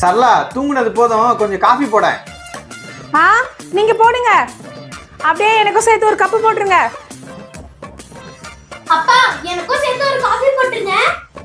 சரளா தூங்குனது போதும் கொஞ்சம் காஃபி போட ஆ நீங்க போடுங்க அப்படியே எனக்கும் சேர்த்து ஒரு கப்பு போட்டுருங்க அப்பா எனக்கும் சேர்த்து ஒரு காஃபி போட்டுருங்க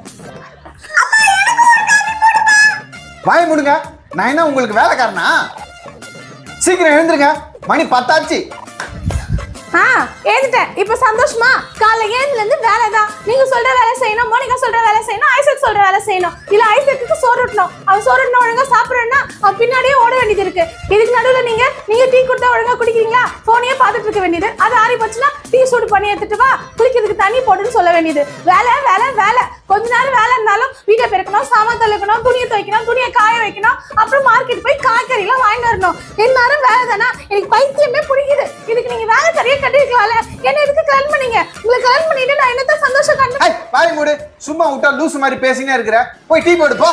வாய முடுங்க நான் என்ன உங்களுக்கு வேலைக்காரனா சீக்கிரம் எழுந்துருங்க மணி பத்தாச்சு ஆ ஏந்துட்டேன் இப்போ சந்தோஷமா காலைல ஏந்துல இருந்து வேலை தான் நீங்க சொல்ற வேலை செய்யணும் மோனிகா சொல்ற வேலை செய்யணும் ஐசக் சொல்ற வேலை செய்யணும் இல்ல ஐசக்கு சோறு ஊட்டணும் அவன் சோறு ஊட்டணும் ஒழுங்கா சாப்பிடுறேன்னா அவன் பின்னாடியே ஓட வேண்டியது இருக்கு இதுக்கு நடுவுல நீங்க நீங்க டீ கொடுத்தா ஒழுங்கா குடிக்கிறீங்களா போனையே பார்த்துட்டு இருக்க வேண்டியது அது ஆறி போச்சுன்னா டீ சூடு பண்ணி எடுத்துட்டு வா குளிக்கிறதுக்கு தண்ணி போடுன்னு சொல்ல வேண்டியது வேலை வேலை வேலை கொஞ்ச நேரம் வேலை இருந்தாலும் வீட்டை பெருக்கணும் சாமான் தொலைக்கணும் துணியை துவைக்கணும் துணியை காய வைக்கணும் அப்புறம் மார்க்கெட் போய் காய்கறிலாம் வாங்கிட்டு வரணும் எல்லாரும் வேலை தானா எனக்கு பைத்தியமே பிடிக்குது இதுக்கு நீங்க வேலை சரியா கட்டிருக்கலாம்ல என்ன எதுக்கு கல்யாணம் பண்ணீங்க உங்களை கல்யாணம் பண்ணிட்டு நான் என்னத்த சந்தோஷம் கண்டு ஐய் வாய மூடு சும்மா விட்டா லூசு மாதிரி பேசினே இருக்கிற போய் டீ போடுப்பா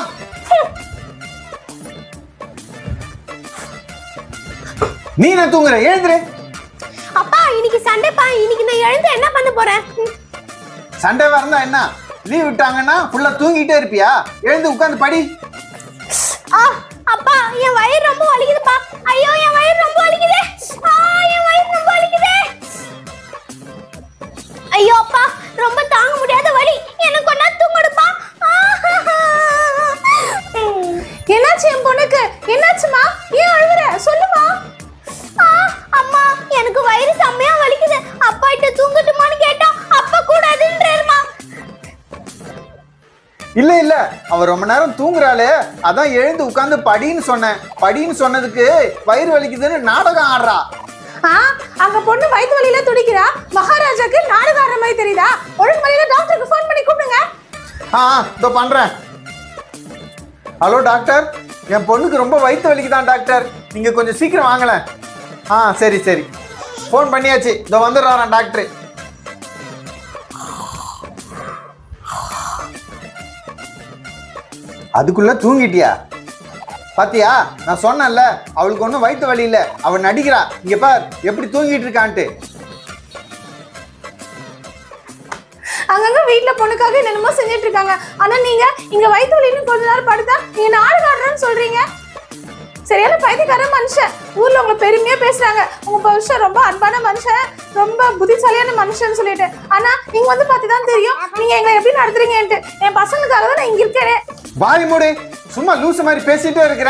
நீ என்ன தூங்குற எழுந்துரு அப்பா இன்னைக்கு சண்டேப்பா இன்னைக்கு நான் எழுந்து என்ன பண்ண போறேன் சண்டே வரந்தா என்ன லீவ் விட்டாங்கன்னா ஃபுல்லா தூங்கிட்டே இருப்பியா எழுந்து உட்காந்து படி ஆ அப்பா என் வயிறு ரொம்ப வலிக்குதுப்பா ஐயோ என் வயிறு ரொம்ப வலிக்குது ஆ என் வயிறு ரொம்ப வலிக்குது ஐயோ அப்பா ரொம்ப தாங்க முடியாத வலி எனக்கு கொண்டா தூங்குடுப்பா என்னாச்சு என் பொண்ணுக்கு என்னாச்சுமா ஏன் அழுகுற சொல்லுமா ஆ, அம்மா எனக்கு வயிறு செம்மையா வலிக்குது அப்பா கிட்ட தூங்கட்டுமான்னு கேட்டா அப்பா கூடாதுன்றாருமா இல்ல இல்ல அவ ரொம்ப நேரம் தூங்குறாளே அதான் எழுந்து உட்காந்து படின்னு சொன்னேன் படின்னு சொன்னதுக்கு வயிறு வலிக்குதுன்னு நாடகம் ஆடுறா ஆ அங்க பொண்ணு வயிற்று வலியில துடிக்கிறா மகாராஜாக்கு நாடகம் ஆடுற மாதிரி தெரியுதா ஒழுங்கு மணியில டாக்டருக்கு ஃபோன் பண்ணி கூப்பிடுங்க ஆ இதோ பண்றேன் ஹலோ டாக்டர் என் பொண்ணுக்கு ரொம்ப வயிற்று வலிக்குதான் டாக்டர் நீங்க கொஞ்சம் சீக்கிரம் வாங்கல ஆ சரி சரி ஃபோன் பண்ணியாச்சு இதோ வந்துடுறான் டாக்டர் அதுக்குள்ள தூங்கிட்டியா பாத்தியா நான் சொன்னேன்ல அவளுக்கு ஒன்றும் வயிற்று வலி இல்லை அவள் நடிக்கிறா இங்க பார் எப்படி தூங்கிட்டு இருக்கான்ட்டு அங்கங்க வீட்ல பொண்ணுக்காக என்னென்னமோ செஞ்சுட்டு இருக்காங்க ஆனா நீங்க இங்க வயிற்று வலின்னு கொஞ்ச நேரம் படுத்தா நீங்க நாடகம் ஆடுறேன்னு சொல்றீங்க சரியான பைத்தியக்கார மனுஷன் ஊர்ல உங்களை பெருமையா பேசுறாங்க உங்க புருஷன் ரொம்ப அன்பான மனுஷன் ரொம்ப புத்திசாலியான மனுஷன் சொல்லிட்டு ஆனா நீங்க வந்து பார்த்து தான் தெரியும் நீங்க எங்களை எப்படி நடத்துறீங்கன்ட்டு என் பசங்களுக்காக தான் நான் இங்க இருக்கேன் வாய் மூடு சும்மா லூசு மாதிரி பேசிட்டே இருக்கிற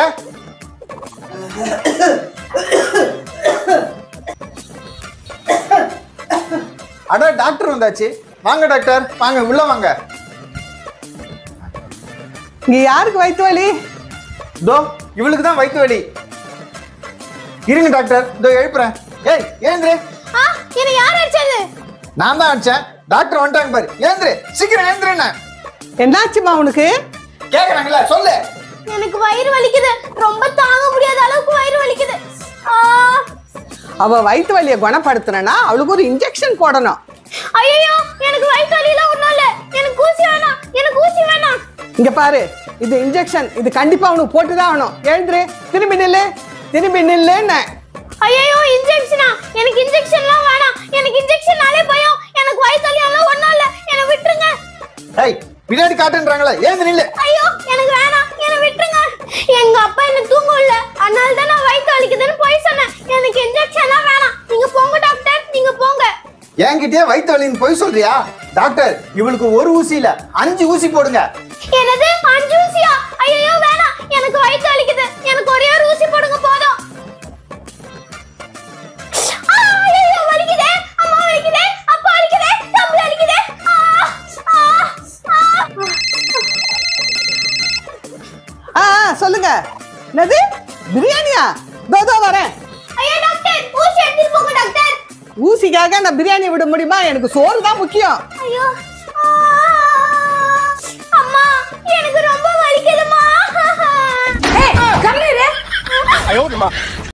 அடா டாக்டர் வந்தாச்சு வாங்க டாக்டர் வாங்க உள்ள வாங்க இங்க யாருக்கு வயிற்று வலி இதோ இவளுக்கு தான் வயிற்று வலி இருங்க டாக்டர் இதோ எழுப்புறேன் ஏய் ஏந்திரு ஆ என்ன யார் அடிச்சது நான் தான் அடிச்சேன் டாக்டர் வந்துட்டாங்க பாரு ஏந்திரு சீக்கிரம் ஏந்திருண்ணே என்னாச்சுமா உனக்கு கேக்குறாங்களா சொல்லு எனக்கு வயிறு வலிக்குது ரொம்ப தாங்க முடியாத அளவுக்கு வயிறு வலிக்குது ஆ அவ வயிற்று வலியை குணப்படுத்தணும்னா அவளுக்கு ஒரு இன்ஜெக்ஷன் போடணும் ஐயோ எனக்கு வயிற்று வலியெல்லாம் ஒண்ணும் இல்ல எனக்கு ஊசி வேணாம் எனக்கு ஊசி வேணாம் இங்க பாரு இது இன்ஜெக்ஷன் இது கண்டிப்பா அவனுக்கு போட்டு தான் ஆகணும் எழுந்துரு திரும்பி நில்லு திரும்பி நில்லுன்னு ஐயோ இன்ஜெக்ஷனா எனக்கு இன்ஜெக்ஷன்லாம் வேணாம் எனக்கு இன்ஜெக்ஷனாலே பயம் எனக்கு வயிற்று வலியெல்லாம் ஒண்ணும் இல்ல என்னை விட்டுருங்க ஏய் பின்னாடி காட்டுன்றாங்களே ஏந்து நில்லு ஐயோ எனக்கு வேணாம் என்னை விட்டுருங்க எங்க அப்பா என்ன தூங்க விடல அதனால தான் நான் வயிற்று வலிக்குதுன்னு போய் சொன்னேன் எனக்கு இன்ஜெக்ஷன்லாம் வேணாம் நீங்க போங்க டாக்டர் நீங்க போங்க என்கிட்டயே வயிற்று வலின்னு போய் சொல்றியா டாக்டர் இவளுக்கு ஒரு ஊசி இல்ல அஞ்சு ஊசி போடுங்க என்னது அஞ்சு ஊசியா ஐயோ வேணாம் எனக்கு வயிற்று வலிக்குது எனக்கு ஒரே ஒரு ஊசி போடுங்க போதும் ஆ, ஐயையோ, வலிக்குதே அம்மா வலிக்குதே அப்பா வலிக்குதே தம்பி வலிக்குதே ஆ, ஆ, ஆ. ஆ ஆ, சொல்லுங்க என்னது பிரியாணியா தோ தோ வரேன் ஐயோ டாக்டர் ஊசி எடுத்துட்டு போங்க டாக்டர் ஊசிக்காக நான் பிரியாணி விட முடியுமா எனக்கு சோறு தான் முக்கியம் ஐயோ ஆ, அம்மா எனக்கு ரொம்ப வலிக்குதுமா ஏய் கம்மிரு